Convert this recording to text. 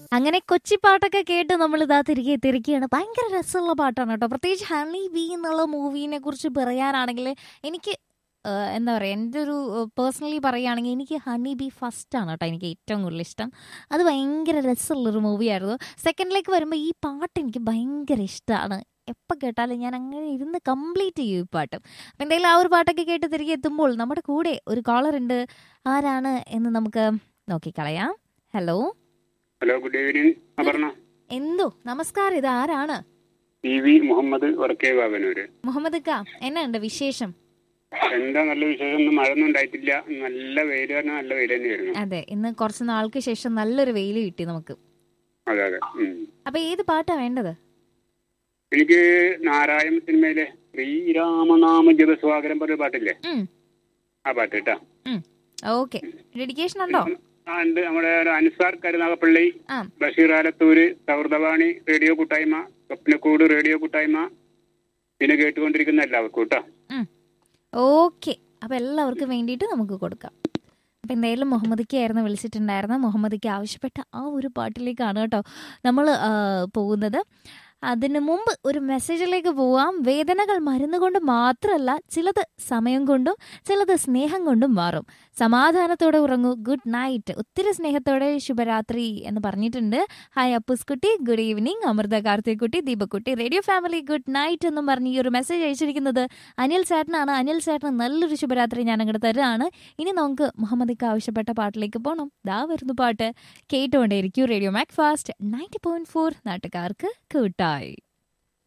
അങ്ങനെ കൊച്ചി പാട്ടൊക്കെ കേട്ട് നമ്മൾ ഇതാ തിരികെ തിരിക്കുകയാണ് ഭയങ്കര രസമുള്ള പാട്ടാണ് കേട്ടോ പ്രത്യേകിച്ച് ഹണി ബി എന്നുള്ള മൂവീനെ കുറിച്ച് പറയാനാണെങ്കിൽ എനിക്ക് ആ, എന്താ പറയുക എൻ്റെ ഒരു പേഴ്സണലി പറയുകയാണെങ്കിൽ എനിക്ക് ഹണി ബി ഫസ്റ്റ് ആണ് കേട്ടോ എനിക്ക് ഏറ്റവും കൂടുതൽ ഇഷ്ടം അത് ഭയങ്കര രസമുള്ളൊരു മൂവിയായിരുന്നു സെക്കൻഡിലേക്ക് വരുമ്പോൾ ഈ പാട്ട് എനിക്ക് ഭയങ്കര ഇഷ്ടമാണ് എപ്പോൾ കേട്ടാലും ഞാൻ അങ്ങനെ ഇരുന്ന് കംപ്ലീറ്റ് ചെയ്യും ഈ പാട്ട് അപ്പം എന്തായാലും ആ ഒരു പാട്ടൊക്കെ കേട്ട് തിരികെ എത്തുമ്പോൾ നമ്മുടെ കൂടെ ഒരു കോളർ ഉണ്ട് ആരാണ് എന്ന് നമുക്ക് നോക്കിക്കളയാം hello hello good evening Aparna എന്തോ നമസ്കാരം ഇത് ആരാണ് പി വി മുഹമ്മദ് വർക്കേ ബാബനൂര് മുഹമ്മദ് ക എന്നാണ്ട് വിശേഷം എന്താ നല്ല വിശേഷം ഒന്നും മഴയൊന്നും ഉണ്ടായിട്ടില്ല നല്ല വെയിൽ പറഞ്ഞാൽ നല്ല വെയിൽ തന്നെയായിരുന്നു അതെ ഇന്ന് കുറച്ച് നാൾക്ക് ശേഷം നല്ലൊരു വെയിൽ കിട്ടി നമുക്ക് അതെ അതെ ഉം. അപ്പൊ ഏത് പാട്ടാ വേണ്ടത് എനിക്ക് നാരായണ സിനിമയിലെ ശ്രീരാമനാമ ജപസ്വാഗരം പറഞ്ഞ പാട്ടില്ലേ ഉം, ആ പാട്ട് കേട്ടാ ഉം. ഓക്കെ ഡെഡിക്കേഷൻ ഉണ്ടോ ആ ഉണ്ട് നമ്മുടെ ഒരു അൻസാർ കരുനാഗപ്പള്ളി ആ ബഷീർ ആലത്തൂര് സൗഹൃദവാണി റേഡിയോ കൂട്ടായ്മ സ്വപ്നക്കൂട് റേഡിയോ കൂട്ടായ്മ പിന്നെ കേട്ടുകൊണ്ടിരിക്കുന്ന എല്ലാവർക്കും കേട്ടോ ഓക്കെ അപ്പൊ എല്ലാവർക്കും വേണ്ടിയിട്ട് നമുക്ക് കൊടുക്കാം അപ്പൊ എന്തായാലും മുഹമ്മദിക്കായിരുന്നു വിളിച്ചിട്ടുണ്ടായിരുന്ന മുഹമ്മദിക്ക് ആവശ്യപ്പെട്ട ആ ഒരു പാട്ടിലേക്കാണ് കേട്ടോ നമ്മൾ പോകുന്നത് അതിനു മുമ്പ് ഒരു മെസ്സേജിലേക്ക് പോവാം വേദനകൾ മരുന്ന് കൊണ്ട് മാത്രമല്ല ചിലത് സമയം കൊണ്ടും ചിലത് സ്നേഹം കൊണ്ടും മാറും സമാധാനത്തോടെ ഉറങ്ങൂ ഗുഡ് നൈറ്റ് ഒത്തിരി സ്നേഹത്തോടെ ശുഭരാത്രി എന്ന് പറഞ്ഞിട്ടുണ്ട് ഹായ് അപ്പുസ്കുട്ടി ഗുഡ് ഈവനിങ് അമൃത കാർത്തിക്കുട്ടി ദീപക്കുട്ടി റേഡിയോ ഫാമിലി ഗുഡ് നൈറ്റ് എന്നും പറഞ്ഞ് ഈ ഒരു മെസ്സേജ് അയച്ചിരിക്കുന്നത് അനിൽ ചേട്ടനാണ് അനിൽ ചേട്ടന് നല്ലൊരു ശുഭരാത്രി ഞാൻ അങ്ങോട്ട് തരാണ് ഇനി നമുക്ക് മുഹമ്മദിക്ക് ആവശ്യപ്പെട്ട പാട്ടിലേക്ക് പോകണം ദാ വരുന്നു പാട്ട് കേട്ടുകൊണ്ടേയിരിക്കും radio Mac Fast ninety point four നാട്ടുകാർക്ക് കൂട്ടായി